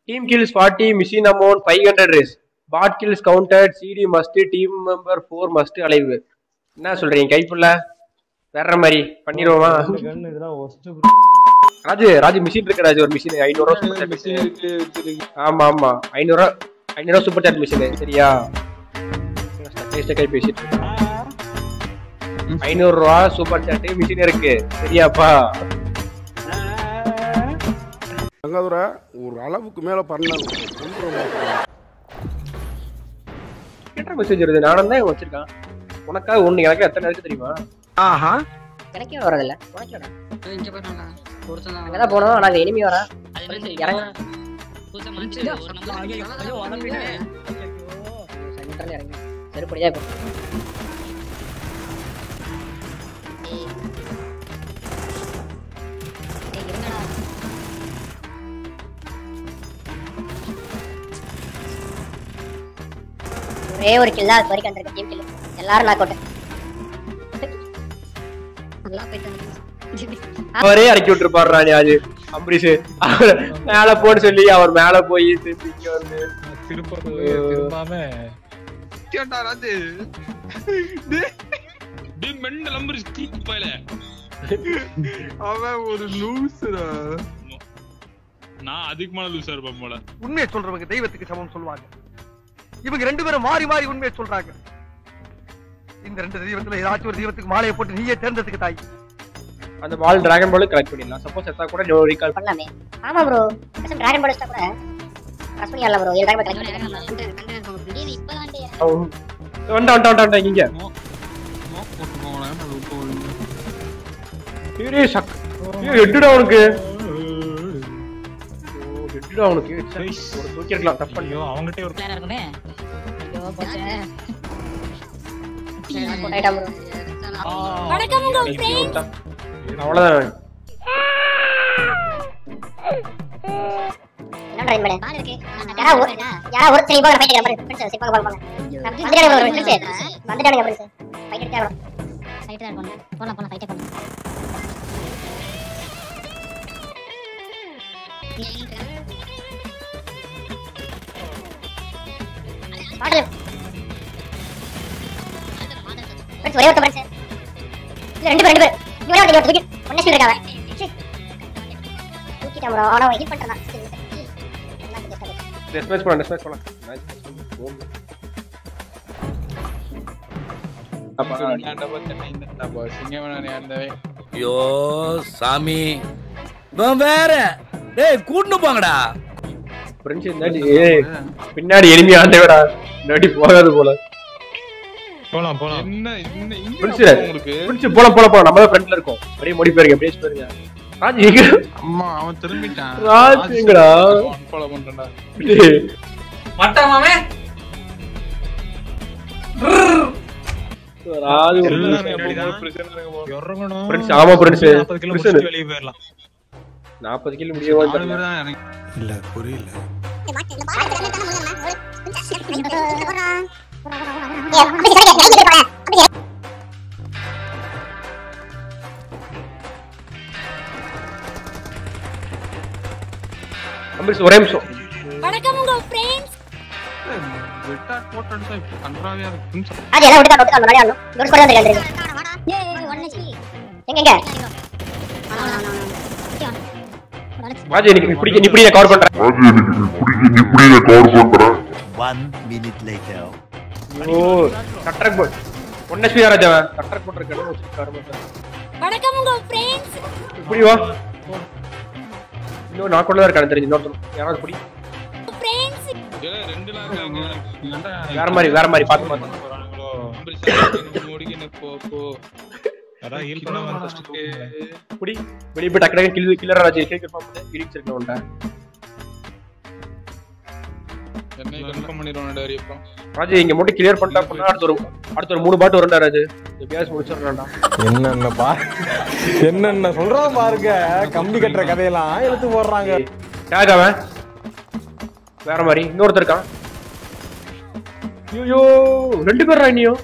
Team kills 40 mission amount 500 ரேஸ் பாட் kills counted சிடி must team member 4 must alive என்ன சொல்றீங்க கைப்புள்ள வேற மாதிரி பண்ணிடுவோமா கண்ணு இதெல்லாம் ஒஸ்ட் ராஜு ராஜு மிஷின் இருக்கு ராஜு ஒரு மிஷின் ஐநூறு ரூபா சூப்பர் மிஷின் சாட் இருக்கு வச்சிருக்கு. ஆமா ஆமா ஐநூறு ரூபா ஐநூறு ரூபா சூப்பர் சாட் மிஷின் சரியா ஸ்டக் கை பேசிட்டு இருக்கேன். ஐநூறு ரூபா சூப்பர் சாட் மிஷின் இருக்கு சரியாப்பா தங்காதுரை ஒரு அளவுக்கு மேல பண்ணாங்க கேட்ட மெசேஜ் வருது நானும் தான் வச்சிருக்கான் உனக்காக ஒண்ணு எனக்கு எத்தனை இருக்கு தெரியுமா எனக்கே வரதில்ல உனக்கே வரும் இங்க போயிடலாம் ஒருத்தன் அங்கதான் போனோம் நாங்க இனிமே வரா அது மாதிரி இறங்க புதுசா மனுச்சு ஒரு நம்பர் சென்டர்ல இறங்க செருப்படியா இப்போ ஒரே ஒரு கில் தான் அது வரைக்கும் வந்திருக்கு டீம் கில் எல்லாரும் நான் கோட்டை நல்லா போயிட்டு வந்துருக்கு. அவரே இறக்கி விட்டுருப்பாரு ராணி அது அம்பரீஷ் அவர் மேல போன்னு சொல்லி அவர் மேல போய் திருப்பி இங்க வந்து திருப்ப திரும்பாம கேட்டா ராஜு டேய் மெண்டல் நம்பர் ஸ்கீட் போயல அவன் ஒரு லூசுடா நான் அதிகமான லூசா இருப்பேன் போல உண்மையை சொல்றவங்க தெய்வத்துக்கு சமம் சொல்லுவாங்க இவங்க ரெண்டு பேரும் மாறி மாறி உண்மையை சொல்றாங்க இந்த ரெண்டு தெய்வத்துல ஏதாச்சும் ஒரு தெய்வத்துக்கு மாலையை போட்டு நீயே தேர்ந்தெடுத்துக்க தாய் அந்த பால் டிராகன் பால் கலெக்ட் பண்ணிடலாம் சப்போஸ் எத்தா கூட நோ ரீகால் பண்ணலாமே ஆமா ப்ரோ பேசாம டிராகன் பால் வச்சா கூட ப்ரெஸ் பண்ணி ஆடலாம் ப்ரோ ஏழு டிராகன் பால் கலெக்ட் வண்டா வண்டா வண்டா வண்டா இங்க போட்டு போனேன் அது இப்போ ஏய் ஏய், சக் ஏய் ஹெட்டுடா அவனுக்கு ஓ ஹெட்டுடா அவனுக்கு சரி, ஒரு தூக்கி இருக்கலாம் தப்பு பண்ணி ஐயோ அவங்ககிட்ட ஒரு இருக்குமே ஐயோ போச்சே ஆயிட்டான் ப்ரோ அவ்வளவுதான் என்ன ட்ரை பண்ணு பால் இருக்கு யாரா ஒரு யாரா ஒரு சரி போங்க ஃபைட் எடுக்கலாம் ஃப்ரெண்ட்ஸ் சிப்பாங்க போங்க வந்துட்டானுங்க ப்ரோ ஃப்ரெண்ட்ஸ் வந்துட்டானுங்க ஃப்ரெண்ட்ஸ் ஃபைட் எடுத்தா ஃபைட் தான் பண்ணு போலாம் போலாம் ஃபைட் பண்ணு பாடல் ஃப்ரெண்ட்ஸ் ஒரே ஒரு ஃப்ரெண்ட்ஸ் இல்ல ரெண்டு பேர் ரெண்டு பேர் இவரே ஒரு தூக்கி ஒண்ணே ஸ்பீட் இருக்காங்க தூக்கிட்டான் ப்ரோ அவன ஹிட் பண்றான் டெஸ்மேட்ச் பண்ணலாம் டெஸ்மேட்ச் பண்ணலாம் ஐயோ சாமி இவன் வேற டேய் கூட்டு போங்கடா ஃப்ரெண்ட்ஸ் இருந்தாடி ஏய் பின்னாடி எனிமி ஆண்டவடா நடி போகாது போல போலாம் போலாம் என்ன என்ன இங்க Friends, உங்களுக்கு ஃப்ரெண்ட்ஸ் போலாம் போலாம் போலாம் நம்ம தான் ஃப்ரெண்ட்ல இருக்கோம் அப்படியே மோடி போயிருங்க அப்படியே போயிருங்க ராஜ் எங்க அம்மா அவன் திரும்பிட்டான் ராஜ் எங்கடா ஃபாலோ பண்றேன்டா டேய், ராஜ் ஒரு எல்லாரும் நிமிஷம். பின்னாடி தான். பிரச்சனை இருக்கு போல. இறங்கணும் Friends, ஆமா friends. 40 kilo Friends. முடிச்சுட்டு வெளியே போயிடலாம் 40 கிலோ முடியவா நாலு பேர் தான் இறங்கி இல்ல புரியல அம்பரீஷ் ஒரே நிமிஷம் வெட்டா போட்டு அடிச்சா இப்ப கன்றாவியா இருக்கு அது எல்லாம் விட்டு விட்டு முன்னாடி ஆடணும் ஒரு ஸ்கோர் வந்து வந்துருக்கு எங்க எங்க ராஜ் எனக்கு நீ பிடிக்க நீ பிடிக்க கவர் பண்றேன் ஒன் மினிட் லேட்டர் ஓ கட்டரக் போட் ஒன்ன ஸ்பீட் ராஜா கட்டரக் போட் இருக்கணும் வச்சு கவர் பண்றேன் இப்படி வா இன்னும் நான் கொண்டு தான் இருக்கானு தெரிஞ்சு இன்னொருத்தன் யாராவது பிடி ஏலே, ரெண்டு லாம் இருக்காங்க ஏன்டா வேற மாதிரி வேற மாதிரி பார்த்து பார்த்து போறானுங்களோ அம்பரீஷ் முடிக்கின்னு போ போ அதான் ஹீல் பண்ண வந்து first பிடி வெளியே போய் டக்கு டக்கு கில் கில்லர் ராஜ் கேக் பார்த்து கிரிக்ஸ் இருக்கணும் உன்ட்ட என்னை கன்ஃபார்ம் பண்ணிடுவான் டேரி அப்புறம் ராஜ் இங்க மட்டும் கிளியர் பண்ணிட்டா அப்படின்னா அடுத்த ஒரு அடுத்த ஒரு மூணு பாட்டு வரும்டா ராஜ் எப்பயாவது முடிச்சிடலாம்டா என்னென்ன பா என்னென்ன சொல்றத பாருங்க கம்பி கட்டுற கதையெல்லாம் எடுத்து போடுறாங்க யாருக்கு அவன் வேற மாதிரி இன்னொருத்தர் இருக்கான் ஐயோ ரெண்டு பேர் இன்னியும்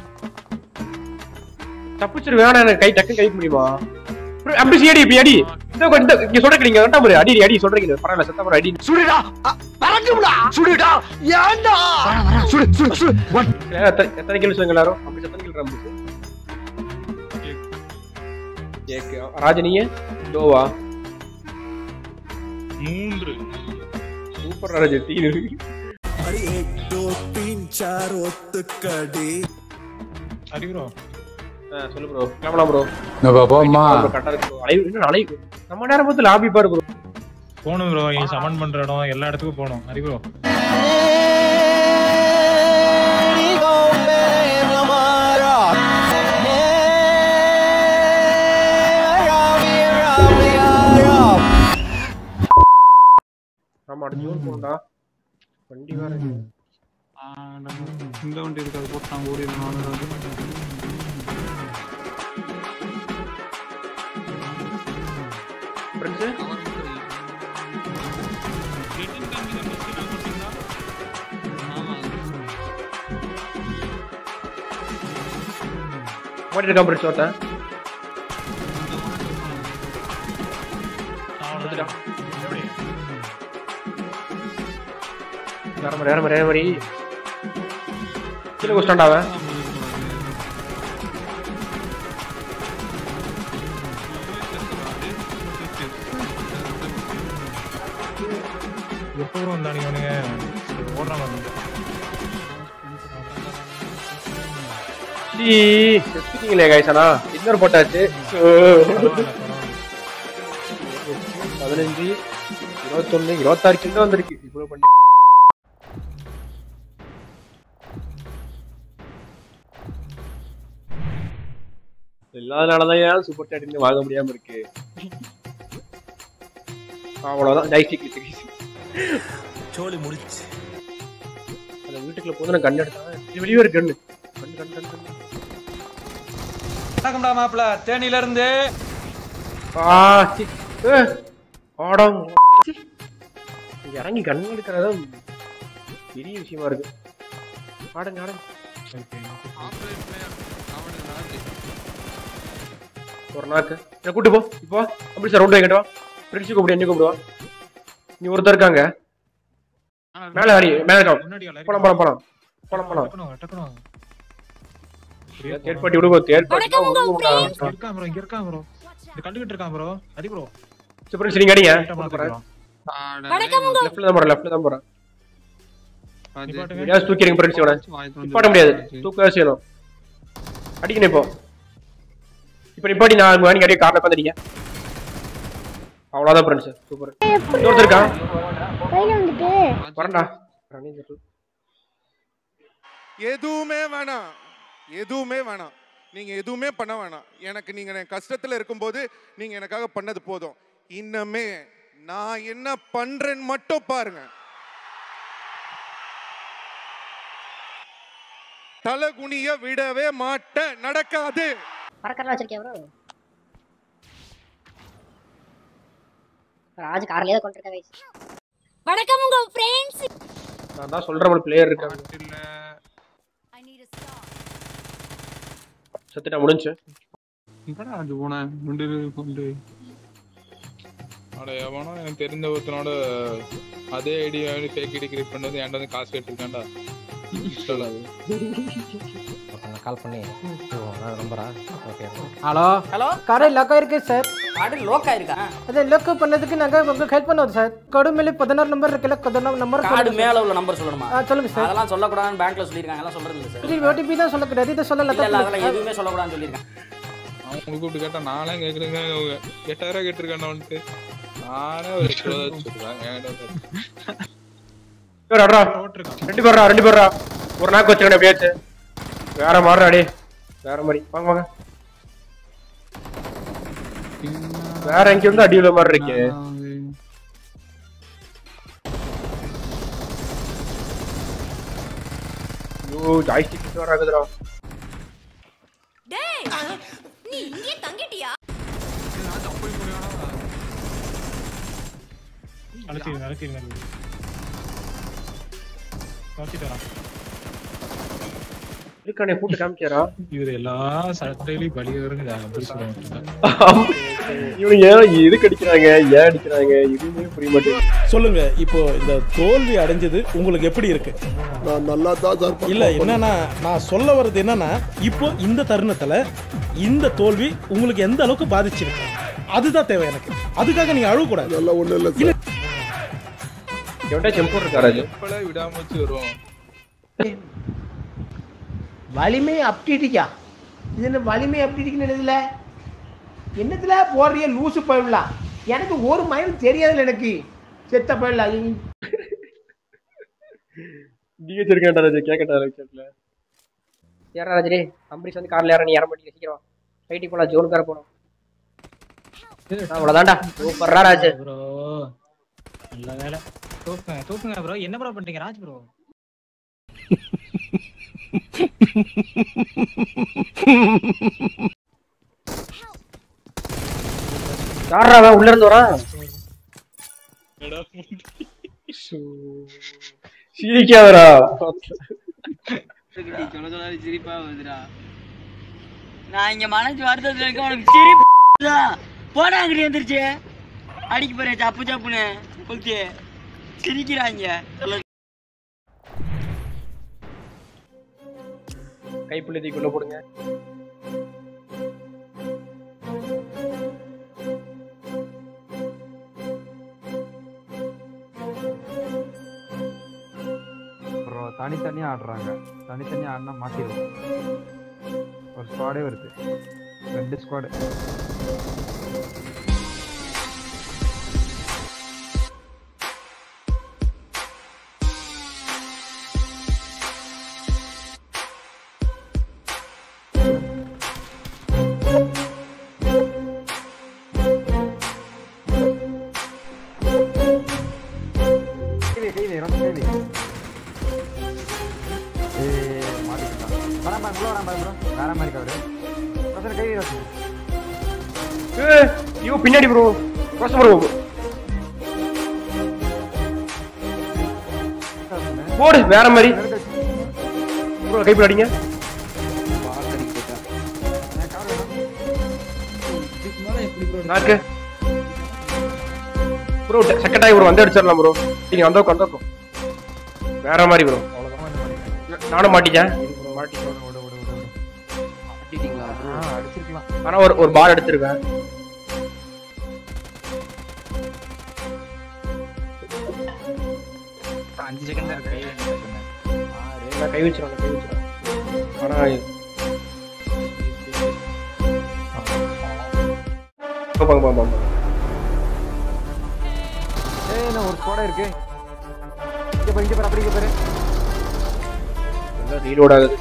தப்பிச்சிரு வேணாம் எனக்கு கை டக்கு கை முடியுமா அம்பி அடி இப்படி அடி இந்த இந்த இங்க சொல்றீங்க நீங்க வேண்டாம் ஒரு அடி அடி சொல்றீங்க பரவாயில்ல சத்தம் ஒரு அடி சுடுடா பறக்கும்டா சுடுடா ஏன்டா சுடு சுடு சுடு எத்தனை எத்தனை கிலோ சொல்லுங்க எல்லாரும் அப்படி எத்தனை கிலோ ரம்பு கேக்கு ராஜனிய டோவா மூன்று சூப்பர் ராஜ தீனு சரி ப்ரோ சொல்லு ப்ரோ கிளம்பலாம் ப்ரோ போமா கரெக்டா இருக்கு bro. அலைவு இன்னும் அலைவு நம்ம நேரம் பார்த்து லாபி பாரு ப்ரோ போகணும் ப்ரோ நீ சமன் பண்ற இடம் எல்லா இடத்துக்கும் போகணும் ஹரி ப்ரோ ஆமா அடுத்து ஜூன் போகணும்டா வண்டி வேற இந்த வண்டி இருக்காது போட்டாங்க ஓடி ஃப்ரெண்ட்ஸ் ஓடி இருக்கான் ஃப்ரெண்ட்ஸ் ஒருத்தன் எடுத்துட்டான். வேற மாதிரி வேற மாதிரி வேற மாதிரி கீழே குஸ்டாண்டா அவன் எப்போ ப்ரோ வந்தானு இவனுங்க ஓடுறாங்க ஈ, செத்துட்டீங்களே கைசனா இன்னொரு போட்டாச்சு பதினஞ்சு இருபத்தொன்னு இருபத்தாறு கிலோ வந்திருக்கு இவ்வளவு பண்ணி இல்லாதனாலதான் ஏன் சூப்பர் சாட் வாங்க முடியாம இருக்கு அவ்வளவுதான் ஜாய்ஸ்டிக் சோலி முடிச்சு அந்த வீட்டுக்குள்ள போது நான் கண் எடுத்தேன் இது வெளியே இருக்கு கண்ணு கண்ணு கண்ணு கண்ணு கண்ணு வணக்கம்டா மாப்பிள தேனில இருந்து ஆ சி ஏ, ஆடம் சி. இங்க இறங்கி கண் எடுக்கிறதா பெரிய விஷயமா இருக்கு ஆடுங்க ஆடுங்க ஒரு நாக்கு என்ன கூட்டு போ இப்போ அப்படி சார் ரவுண்ட் வைக்கட்டும் ஃப்ரெண்ட்ஸு கூப்பிடு என்ன கூப்பிடுவா நீ ஒருத்தர் இருக்காங்க மேல ஹரி மேல இருக்கான் முன்னாடி போலாம் போலாம் போலாம் போலாம் போலாம் டக்கணும் டக்கணும் தேர்ட் பார்ட்டி விடுங்க தேர்ட் பார்ட்டி இருக்கான் ப்ரோ இங்க இருக்கான் ப்ரோ இது கண்டுகிட்டு இருக்கான் ப்ரோ ஹரி ப்ரோ சூப்பர் நீங்க அடிங்க வணக்கம் உங்க லெஃப்ட்ல தான் போறேன் லெஃப்ட்ல தான் போறேன் நிப்பாட்டுங்க எப்படியாவது தூக்கிறீங்க ஃப்ரெண்ட்ஸோட நிப்பாட்ட முடியாது தூக்க செய்யணும் அடிக்கணும் இப்போ இப்போ நிப்பாட்டி நான் அங்க நீங்க அப்படியே கார்ல உட்காந்துறீங்க அவ்வளவுதான் ஃப்ரெண்ட்ஸ் சூப்பர் இன்னொருத்தர் இருக்கான் கையில வந்துட்டு வரேன்டா எதுவுமே வேணாம் எதுவுமே வேணாம் நீங்க எதுவுமே பண்ண வேணாம் எனக்கு நீங்க என் கஷ்டத்துல இருக்கும்போது நீங்க எனக்காக பண்ணது போதும் இன்னமே நான் என்ன பண்றேன்னு மட்டும் பாருங்க தலை குனிய விடவே மாட்டேன் நடக்காது பறக்கறலாம் வச்சிருக்கியா ப்ரோ ராஜ் கார்லயே கொண்டு இருக்க கைஸ் வணக்கம் உங்க ஃப்ரெண்ட்ஸ் நான் தான் சொல்ற மாதிரி பிளேயர் இருக்காங்க சத்துட்டா முடிஞ்சு எங்கடா அது போனேன் ரெண்டு கொண்டு அட எவனோ எனக்கு தெரிஞ்ச ஒருத்தனோட அதே ஐடி ஃபேக் ஐடி கிரியேட் பண்ணது என்கிட்ட வந்து காசு கேட்டிருக்கான்டா இன்ஸ்டால் அது கால் பண்ணி நம்பரா ஓகே ஹலோ ஹலோ காரை லாக் ஆயிருக்கு சார் காடு லோக்கா இருக்கா அது லாக் பண்ணதுக்கு நாங்க உங்களுக்கு ஹெல்ப் பண்ணுவோம் சார் கார்டு மேலே பதினாறு நம்பர் இருக்குல்ல பதினாறு நம்பர் காடு மேல உள்ள நம்பர் சொல்லணுமா ஆ சொல்லுங்க சார் அதெல்லாம் சொல்லக்கூடாதுன்னு பேங்க்ல சொல்லிருக்காங்க எல்லாம் சொல்றது இல்ல சார் இது ஓடிபி தான் சொல்லக்கூடாது இதை சொல்லல இல்ல இல்ல அதெல்லாம் எதுவுமே சொல்லக்கூடாதுன்னு சொல்லிருக்காங்க அவங்களுக்கு கூப்பிட்டு கேட்டா நானே கேக்குறேங்க எட்டாயிரம் கேட்டிருக்கான் வந்துட்டு நானே ஒரு எட்டு ரூபா தான் வச்சிருக்கேன் என்கிட்ட இவர் அட்ரா ரெண்டு பேர்ரா ரெண்டு பேர்ரா ஒரு நாக்கு வச்சுக்கணும் எப்படியாச்சு வேற மாறுறா அடி வேற மாதிரி வாங்க வாங்க வேற எங்க இருந்து அடி உள்ள மாதிரி இருக்கு ஐயோ ஜாய்ஸ்டிக் வேற ஆகுதுடா டேய் நீ இங்கே தங்கிட்டியா அழைச்சிருங்க அழைச்சிருங்க அழைச்சிட்டு வரான் இருக்கானே கூட்டு காமிச்சாரா இவர் எல்லா சட்டையிலையும் பலி வருங்க அப்படி சொல்லுவாங்க இவனுங்க ஏன் எதுக்கு அடிக்கிறாங்க ஏன் அடிக்கிறாங்க எதுவுமே புரிய மாட்டேங்குது சொல்லுங்க இப்போ இந்த தோல்வி அடைஞ்சது உங்களுக்கு எப்படி இருக்கு நான் நல்லா தான் சார் இல்ல என்னன்னா நான் சொல்ல வர்றது என்னன்னா இப்போ இந்த தருணத்துல இந்த தோல்வி உங்களுக்கு எந்த அளவுக்கு பாதிச்சிருக்கு அதுதான் தேவை எனக்கு அதுக்காக நீங்க அழுவ கூடாது நல்லா ஒண்ணும் இல்ல சார் எவன்டா செம்பூர் இருக்காராஜ் எப்பல விடாமச்சு வரும் வலிமை அப்டிட்டிக்கா இது என்ன வலிமை அப்டிட்டிக்குன்னு எழுதல என்னத்துல போடுறிய லூசு போயிடலாம் எனக்கு ஒரு மயம் தெரியாதுல எனக்கு செத்த போயிடலாம் டிஹெச் இருக்கான்டா ராஜ் கேட்கட்டா கேட்கல ஏறா ராஜரே அம்பரீஷ் வந்து கார்ல ஏற நீ ஏற மாட்டீங்க சீக்கிரம் ஃபைட்டி போலாம் ஜோனுக்கார போனோம் அவ்வளவுதான்டா சூப்பர்ரா ராஜ் ப்ரோ நல்ல வேலை தூக்குங்க தூக்குங்க ப்ரோ என்ன ப்ரோ பண்றீங்க ராஜ் ப்ரோ யாரா அவன் உள்ள இருந்து வரான் சிரிக்காதடா சொல்ல சொல்ல சிரிப்பா வருதுடா நான் இங்க மனசு வருத்தத்துல இருக்க உனக்கு சிரிப்பு போடா அங்கிட்டு வந்துருச்சு அடிக்க போறேன் சப்பு சப்புன்னு ஓகே சிரிக்கிறாங்க சொல்ல கைப்புள்ளி தீக்குள்ள போடுங்க அப்புறம் தனித்தனியாக ஆடுறாங்க தனித்தனியாக ஆடினா மாட்டிடுவோம் ஒரு ஸ்குவாடே வருது ரெண்டு ஸ்குவாடு கைவி கைவி ரொம்ப கைவி ஏய் மாட்டிக்கிட்டான் வரான் பாரு உள்ள வரான் பாரு ப்ரோ வேற மாதிரி கவரு பிரச்சனை கைவி வச்சு ஏய், ஐயோ பின்னாடி ப்ரோ கோசம் ப்ரோ போடு வேற மாதிரி ப்ரோ கைப்புள்ள அடிங்க நாக்கு ப்ரோ செகண்ட் ஆகி ப்ரோ வந்து அடிச்சிடலாம் ப்ரோ நீங்க வந்தோம் வந்தோம் வேற மாதிரி ப்ரோ நானும் மாட்டிட்டேன் மாட்டிட்டேன் அடிச்சிருக்கலாம் ஆனா ஒரு ஒரு பால் எடுத்திருக்கேன் அஞ்சு செகண்ட் தான் கை நான் கை வச்சிருவேன் கை வச்சிருவேன் ஆனா போங்க போங்க போங்க ஏய் நான் ஒரு ஸ்குவாடே இருக்கு இங்க பாரு இங்க பாரு அப்படி இங்க பாரு ரீலோட் ஆகுது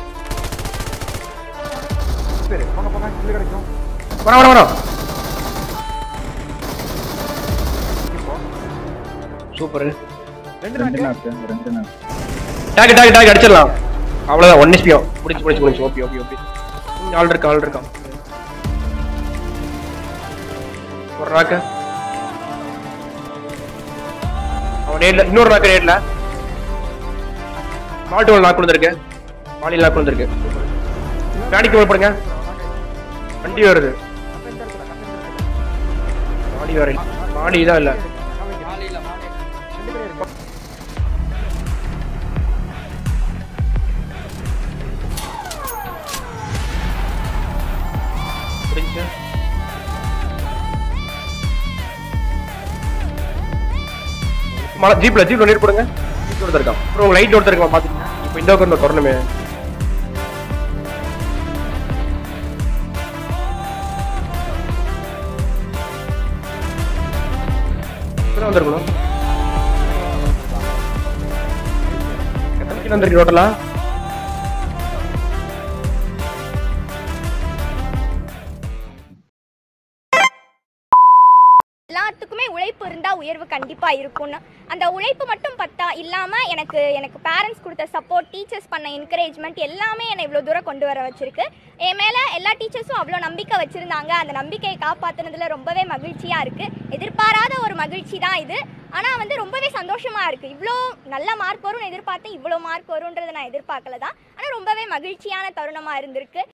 சரி போங்க போங்க கில்லு கிடைக்கும் வர வர வர சூப்பர் ரெண்டு நாக்கு ரெண்டு நாக்கு டாக் டாக் டாக் அடிச்சிடலாம் அவ்வளவுதான் ஒன் எஸ்பியும் முடிச்சு முடிச்சு முடிச்சு ஓபி ஓபி ஓபி ஆள் இருக்கா ஆள் இருக்கான் ஒரு நாக்கு அவன் நேர்ல இன்னொரு நாக்கு நேர்ல மாட்டு ஒரு நாக்கு வந்திருக்கு மாலில் நாக்கு வந்திருக்கு காடிக்கு மேல போடுங்க வண்டி வருது மாடி வர மாடி தான் இல்ல முடிஞ்சு மலை ஜீப்ல ஜீப்ல நீர் போடுங்க ஜீப் ஒருத்தர் இருக்கான் அப்புறம் உங்க லைட் ஒருத்தர் இருக்கான் பாத்துக்கங்க இப்போ இந்த பக்கம் தொடரணுமே எத்தனை வந்திருக்கணும் எத்தனை கிலோ வந்திருக்கு டோட்டலா எல்லாத்துக்குமே உழைப்பு இருந்தா உயர்வு கண்டிப்பா கண்டிப்பாக இருக்கும்னு அந்த உழைப்பு மட்டும் பத்தா இல்லாமல் எனக்கு எனக்கு பேரண்ட்ஸ் கொடுத்த சப்போர்ட் டீச்சர்ஸ் பண்ண என்கரேஜ்மெண்ட் எல்லாமே என்னை இவ்வளோ தூரம் கொண்டு வர வச்சிருக்கு என் மேலே எல்லா டீச்சர்ஸும் அவ்வளோ நம்பிக்கை வச்சுருந்தாங்க அந்த நம்பிக்கையை காப்பாற்றுனதுல ரொம்பவே மகிழ்ச்சியாக இருக்குது எதிர்பாராத ஒரு மகிழ்ச்சி தான் இது ஆனால் வந்து ரொம்பவே சந்தோஷமாக இருக்குது இவ்வளோ நல்ல மார்க் வரும்னு எதிர்பார்த்தேன் இவ்வளோ மார்க் வரும்ன்றதை நான் எதிர்பார்க்கல தான் ஆனால் ரொம்பவே மகிழ்ச்சியான தருணமாக இருந்திருக்கு